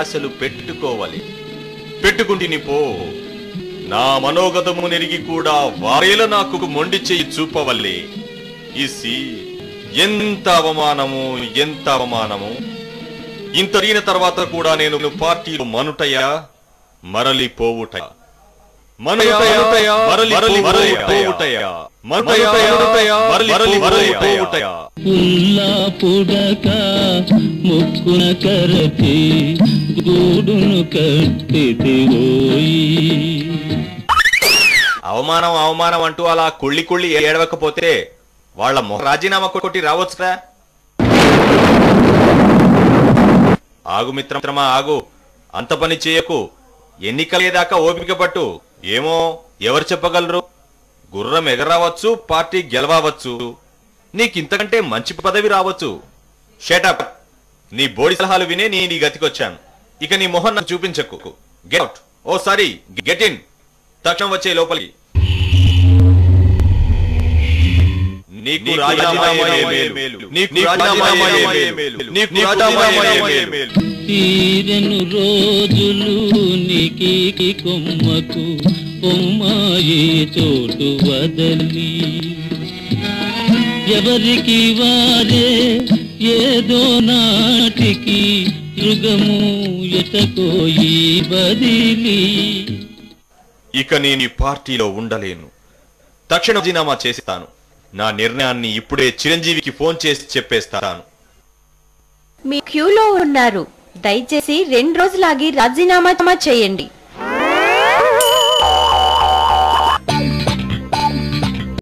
ఆశలు పెట్టుకోవాలి పెట్టుకుంటిని పో నా మనోగతము నెరిగి కూడా వారేల నాకు మొండి చెయ్యి చూపవల్లే ఇసి ఎంత అవమానము ఎంత అవమానము ఇంత అడిగిన తర్వాత కూడా నేను పార్టీలో మనుటయా మరలి పోవుటయా మనుటయా మరలి మరలి పోవుటయా మనుటయా మరలి మరలి పోవుటయా ఉల్లా పుడక ముక్కున కరచి గూడును కట్టితివోయి అవమానం అవమానం అంటూ అలా కుళ్ళి కుళ్ళి ఏడవకపోతే వాళ్ళ మొహ రాజీనామా కొట్టి రావచ్చురా ఆగు మిత్రమా ఆగు అంత పని చేయకు ఎన్నికలేదాకా ఓపిక పట్టు ఏమో ఎవరు చెప్పగలరు గుర్రం ఎగరవచ్చు పార్టీ గెలవవచ్చు నీకింతకంటే మంచి పదవి రావచ్చు షటప్ నీ బోడి సలహాలు వినే నీ నీ గతికొచ్చాను ఇక నీ మొహం నాకు చూపించకు get out oh sorry get in తక్షణం వచ్చే లోపలికి నీకు రాజీనామాయే మేలు నీకు రాజీనామాయే మేలు నీకు రాజీనామాయే మేలు తీరెను రోజులు నీకి కొమ్మకు కొమ్మాయి చోటు వదలి ఎవరికి వారే ఏదో నాటికి యుగము ఎటకోయి బదిలీ ఇక నేను ఈ పార్టీలో ఉండలేను తక్షణ రాజీనామా చేస్తాను నా నిర్ణయాన్ని ఇప్పుడే చిరంజీవికి ఫోన్ చేసి చెప్పేస్తాను మీ క్యూలో ఉన్నారు దయచేసి రెండు రోజులాగి రాజీనామా చేయండి